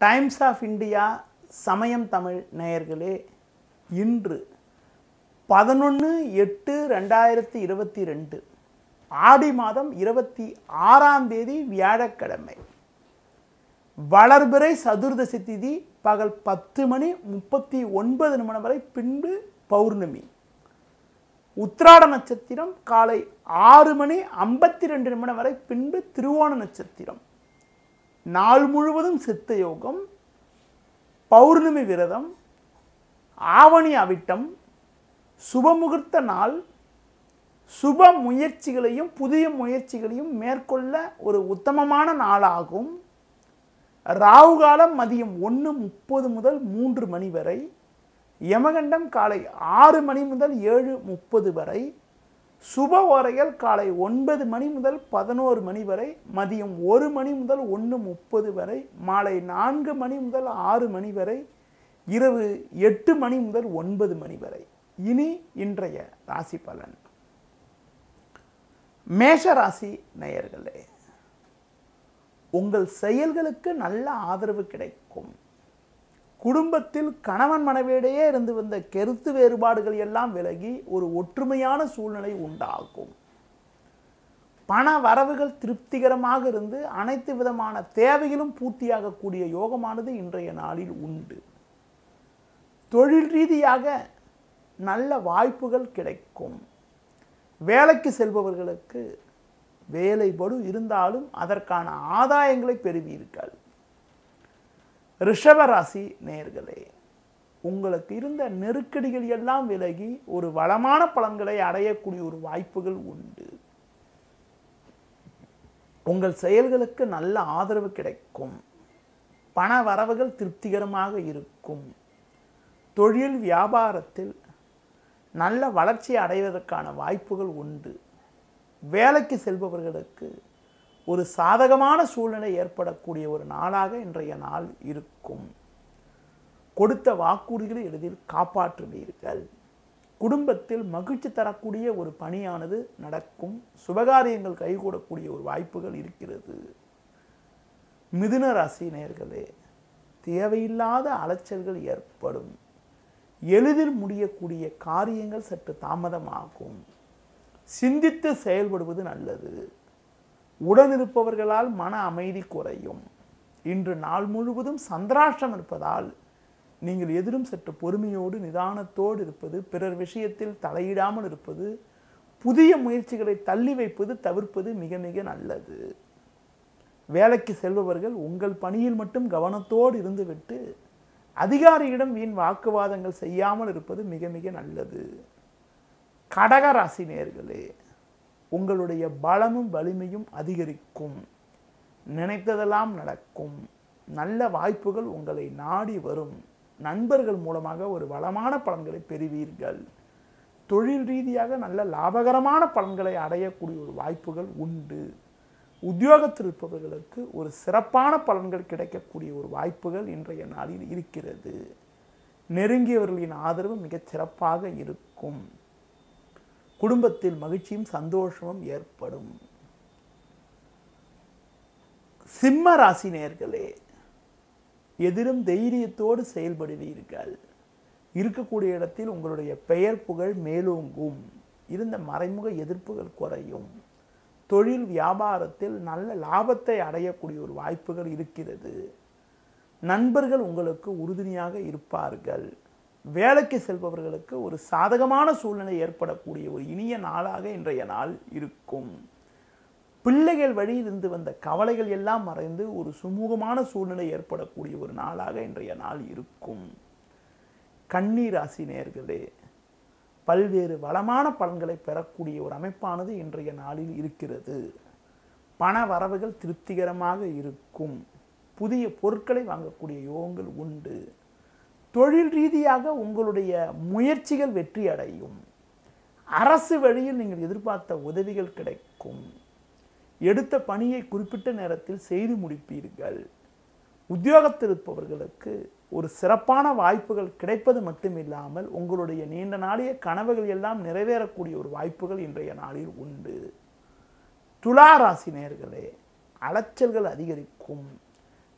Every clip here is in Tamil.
டைம்ஸ் ஆஃப் இந்தியா சமயம் தமிழ் நேயர்களே இன்று பதினொன்று எட்டு ரெண்டாயிரத்தி இருபத்தி ரெண்டு ஆடி மாதம் இருபத்தி ஆறாம் தேதி வியாழக்கிழமை வளர்பிறை சதுர்தசி திதி பகல் பத்து மணி முப்பத்தி ஒன்பது நிமிடம் வரை பின்பு பௌர்ணமி உத்திராட நட்சத்திரம் காலை ஆறு மணி ஐம்பத்தி ரெண்டு நிமிடம் வரை பின்பு திருவோண நட்சத்திரம் நாள் முழுவதும் சித்த யோகம் பௌர்ணமி விரதம் ஆவணி அவிட்டம் சுபமுகூர்த்த நாள் சுப முயற்சிகளையும் புதிய முயற்சிகளையும் மேற்கொள்ள ஒரு உத்தமமான நாளாகும் ராகு காலம் மதியம் ஒன்று முப்பது முதல் மூன்று மணி வரை யமகண்டம் காலை ஆறு மணி முதல் ஏழு முப்பது வரை சுப ஓரைகள் காலை ஒன்பது மணி முதல் பதினோரு மணி வரை மதியம் ஒரு மணி முதல் ஒன்று முப்பது வரை மாலை நான்கு மணி முதல் ஆறு மணி வரை இரவு எட்டு மணி முதல் ஒன்பது மணி வரை இனி இன்றைய ராசி பலன் மேஷ ராசி நேயர்களே உங்கள் செயல்களுக்கு நல்ல ஆதரவு கிடைக்கும் குடும்பத்தில் கணவன் மனைவியிடையே இருந்து வந்த கருத்து வேறுபாடுகள் எல்லாம் விலகி ஒரு ஒற்றுமையான சூழ்நிலை உண்டாகும் பண வரவுகள் திருப்திகரமாக இருந்து அனைத்து விதமான தேவைகளும் பூர்த்தியாகக்கூடிய யோகமானது இன்றைய நாளில் உண்டு தொழில் ரீதியாக நல்ல வாய்ப்புகள் கிடைக்கும் வேலைக்கு செல்பவர்களுக்கு வேலை படு இருந்தாலும் அதற்கான ஆதாயங்களை பெறுவீர்கள் ரிஷபராசி நேர்களே உங்களுக்கு இருந்த நெருக்கடிகள் எல்லாம் விலகி ஒரு வளமான பலன்களை அடையக்கூடிய ஒரு வாய்ப்புகள் உண்டு உங்கள் செயல்களுக்கு நல்ல ஆதரவு கிடைக்கும் பண வரவுகள் திருப்திகரமாக இருக்கும் தொழில் வியாபாரத்தில் நல்ல வளர்ச்சி அடைவதற்கான வாய்ப்புகள் உண்டு வேலைக்கு செல்பவர்களுக்கு ஒரு சாதகமான சூழ்நிலை ஏற்படக்கூடிய ஒரு நாளாக இன்றைய நாள் இருக்கும் கொடுத்த வாக்குறுதிகளை எளிதில் காப்பாற்றுவீர்கள் குடும்பத்தில் மகிழ்ச்சி தரக்கூடிய ஒரு பணியானது நடக்கும் சுபகாரியங்கள் கைகூடக்கூடிய ஒரு வாய்ப்புகள் இருக்கிறது மிதுன ராசி நேர்களே தேவையில்லாத அலைச்சல்கள் ஏற்படும் எளிதில் முடியக்கூடிய காரியங்கள் சற்று தாமதமாகும் சிந்தித்து செயல்படுவது நல்லது உடனிருப்பவர்களால் மன அமைதி குறையும் இன்று நாள் முழுவதும் சந்திராஷ்டம் இருப்பதால் நீங்கள் எதிரும் சற்று பொறுமையோடு நிதானத்தோடு இருப்பது பிறர் விஷயத்தில் தலையிடாமல் இருப்பது புதிய முயற்சிகளை தள்ளி வைப்பது தவிர்ப்பது மிக மிக நல்லது வேலைக்கு செல்பவர்கள் உங்கள் பணியில் மட்டும் கவனத்தோடு இருந்துவிட்டு அதிகாரியிடம் வீண் வாக்குவாதங்கள் செய்யாமல் இருப்பது மிக மிக நல்லது கடக ராசி நேர்களே உங்களுடைய பலமும் வலிமையும் அதிகரிக்கும் நினைத்ததெல்லாம் நடக்கும் நல்ல வாய்ப்புகள் உங்களை நாடி வரும் நண்பர்கள் மூலமாக ஒரு வளமான பலன்களை பெறுவீர்கள் தொழில் ரீதியாக நல்ல லாபகரமான பலன்களை அடையக்கூடிய ஒரு வாய்ப்புகள் உண்டு உத்தியோகத்தில் இருப்பவர்களுக்கு ஒரு சிறப்பான பலன்கள் கிடைக்கக்கூடிய ஒரு வாய்ப்புகள் இன்றைய நாளில் இருக்கிறது நெருங்கியவர்களின் ஆதரவு மிகச் சிறப்பாக இருக்கும் குடும்பத்தில் மகிழ்ச்சியும் சந்தோஷமும் ஏற்படும் சிம்ம ராசி நேர்களே எதிரும் தைரியத்தோடு செயல்படுவீர்கள் இருக்கக்கூடிய இடத்தில் உங்களுடைய பெயர் புகழ் மேலோங்கும் இருந்த மறைமுக எதிர்ப்புகள் குறையும் தொழில் வியாபாரத்தில் நல்ல லாபத்தை அடையக்கூடிய ஒரு வாய்ப்புகள் இருக்கிறது நண்பர்கள் உங்களுக்கு உறுதுணையாக இருப்பார்கள் வேலைக்கு செல்பவர்களுக்கு ஒரு சாதகமான சூழ்நிலை ஏற்படக்கூடிய ஒரு இனிய நாளாக இன்றைய நாள் இருக்கும் பிள்ளைகள் வழியிலிருந்து வந்த கவலைகள் எல்லாம் மறைந்து ஒரு சுமூகமான சூழ்நிலை ஏற்படக்கூடிய ஒரு நாளாக இன்றைய நாள் இருக்கும் கண்ணீர் ராசி நேர்களே பல்வேறு வளமான பலன்களை பெறக்கூடிய ஒரு அமைப்பானது இன்றைய நாளில் இருக்கிறது பண வரவுகள் திருப்திகரமாக இருக்கும் புதிய பொருட்களை வாங்கக்கூடிய யோகங்கள் உண்டு தொழில் ரீதியாக உங்களுடைய முயற்சிகள் வெற்றி அடையும் அரசு வழியில் நீங்கள் எதிர்பார்த்த உதவிகள் கிடைக்கும் எடுத்த பணியை குறிப்பிட்ட நேரத்தில் செய்து முடிப்பீர்கள் உத்தியோகத்தில் இருப்பவர்களுக்கு ஒரு சிறப்பான வாய்ப்புகள் கிடைப்பது மட்டுமில்லாமல் உங்களுடைய நீண்ட நாளைய கனவுகள் எல்லாம் நிறைவேறக்கூடிய ஒரு வாய்ப்புகள் இன்றைய நாளில் உண்டு துலா ராசி நேர்களே அலைச்சல்கள் அதிகரிக்கும்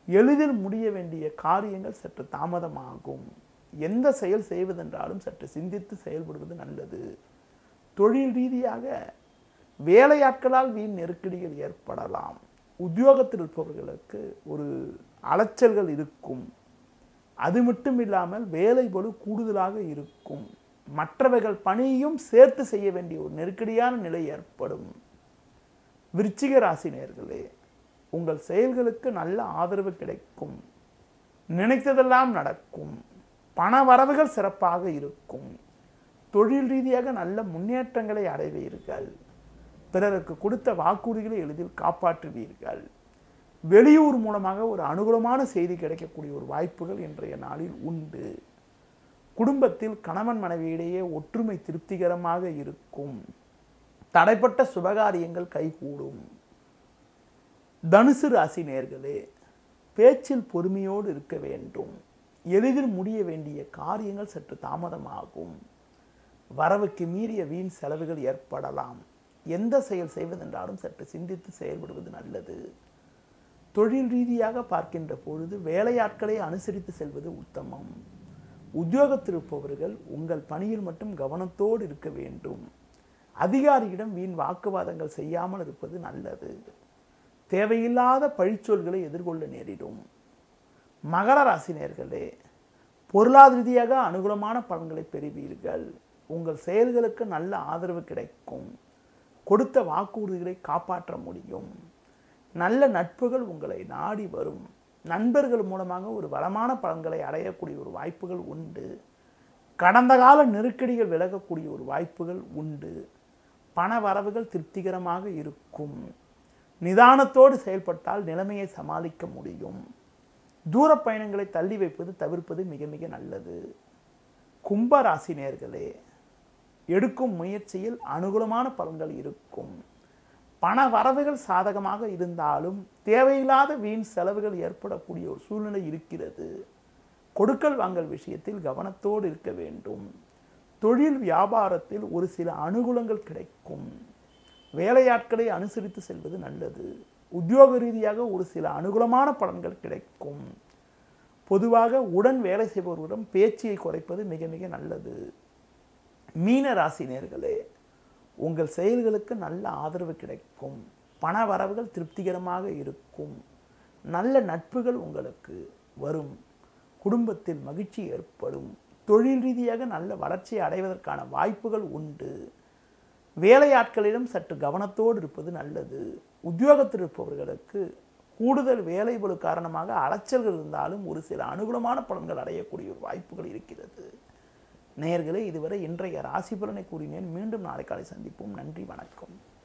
எளிதில் முடிய வேண்டிய காரியங்கள் சற்று தாமதமாகும் எந்த செயல் செய்வதென்றாலும் சற்று சிந்தித்து செயல்படுவது நல்லது தொழில் ரீதியாக வேலையாட்களால் வீண் நெருக்கடிகள் ஏற்படலாம் உத்தியோகத்தில் இருப்பவர்களுக்கு ஒரு அலைச்சல்கள் இருக்கும் அது மட்டும் இல்லாமல் வேலை பளு கூடுதலாக இருக்கும் மற்றவர்கள் பணியையும் சேர்த்து செய்ய வேண்டிய ஒரு நெருக்கடியான நிலை ஏற்படும் விருச்சிக ராசி நேர்களே உங்கள் செயல்களுக்கு நல்ல ஆதரவு கிடைக்கும் நினைத்ததெல்லாம் நடக்கும் பண வரவுகள் சிறப்பாக இருக்கும் தொழில் ரீதியாக நல்ல முன்னேற்றங்களை அடைவீர்கள் பிறருக்கு கொடுத்த வாக்குறுதிகளை எளிதில் காப்பாற்றுவீர்கள் வெளியூர் மூலமாக ஒரு அனுகூலமான செய்தி கிடைக்கக்கூடிய ஒரு வாய்ப்புகள் இன்றைய நாளில் உண்டு குடும்பத்தில் கணவன் மனைவியிடையே ஒற்றுமை திருப்திகரமாக இருக்கும் தடைப்பட்ட சுபகாரியங்கள் கைகூடும் தனுசு ராசி நேர்களே பேச்சில் பொறுமையோடு இருக்க வேண்டும் எளிதில் முடிய வேண்டிய காரியங்கள் சற்று தாமதமாகும் வரவுக்கு மீறிய வீண் செலவுகள் ஏற்படலாம் எந்த செயல் செய்வதென்றாலும் சற்று சிந்தித்து செயல்படுவது நல்லது தொழில் ரீதியாக பார்க்கின்ற பொழுது வேலையாட்களை அனுசரித்து செல்வது உத்தமம் உத்தியோகத்தில் இருப்பவர்கள் உங்கள் பணியில் மட்டும் கவனத்தோடு இருக்க வேண்டும் அதிகாரியிடம் வீண் வாக்குவாதங்கள் செய்யாமல் இருப்பது நல்லது தேவையில்லாத பழிச்சொல்களை எதிர்கொள்ள நேரிடும் மகர ராசி நேர்களே பொருளாதார ரீதியாக அனுகூலமான பலன்களை பெறுவீர்கள் உங்கள் செயல்களுக்கு நல்ல ஆதரவு கிடைக்கும் கொடுத்த வாக்குறுதிகளை காப்பாற்ற முடியும் நல்ல நட்புகள் உங்களை நாடி வரும் நண்பர்கள் மூலமாக ஒரு வளமான பலன்களை அடையக்கூடிய ஒரு வாய்ப்புகள் உண்டு கடந்த கால நெருக்கடிகள் விலகக்கூடிய ஒரு வாய்ப்புகள் உண்டு பண வரவுகள் திருப்திகரமாக இருக்கும் நிதானத்தோடு செயல்பட்டால் நிலைமையை சமாளிக்க முடியும் தூர பயணங்களை தள்ளி வைப்பது தவிர்ப்பது மிக மிக நல்லது கும்ப ராசி நேர்களே எடுக்கும் முயற்சியில் அனுகூலமான பலன்கள் இருக்கும் பண வரவுகள் சாதகமாக இருந்தாலும் தேவையில்லாத வீண் செலவுகள் ஏற்படக்கூடிய ஒரு சூழ்நிலை இருக்கிறது கொடுக்கல் வாங்கல் விஷயத்தில் கவனத்தோடு இருக்க வேண்டும் தொழில் வியாபாரத்தில் ஒரு சில அனுகூலங்கள் கிடைக்கும் வேலையாட்களை அனுசரித்து செல்வது நல்லது உத்தியோக ரீதியாக ஒரு சில அனுகூலமான பலன்கள் கிடைக்கும் பொதுவாக உடன் வேலை செய்பவர்களிடம் பேச்சியை குறைப்பது மிக மிக நல்லது மீன ராசி நேர்களே உங்கள் செயல்களுக்கு நல்ல ஆதரவு கிடைக்கும் பண வரவுகள் திருப்திகரமாக இருக்கும் நல்ல நட்புகள் உங்களுக்கு வரும் குடும்பத்தில் மகிழ்ச்சி ஏற்படும் தொழில் ரீதியாக நல்ல வளர்ச்சியை அடைவதற்கான வாய்ப்புகள் உண்டு வேலையாட்களிடம் சற்று கவனத்தோடு இருப்பது நல்லது உத்தியோகத்தில் இருப்பவர்களுக்கு கூடுதல் வேலைபளு காரணமாக அலைச்சல்கள் இருந்தாலும் ஒரு சில அனுகூலமான பலன்கள் அடையக்கூடிய ஒரு வாய்ப்புகள் இருக்கிறது நேயர்களே இதுவரை இன்றைய ராசி பலனை கூறினேன் மீண்டும் நாளை காலை சந்திப்போம் நன்றி வணக்கம்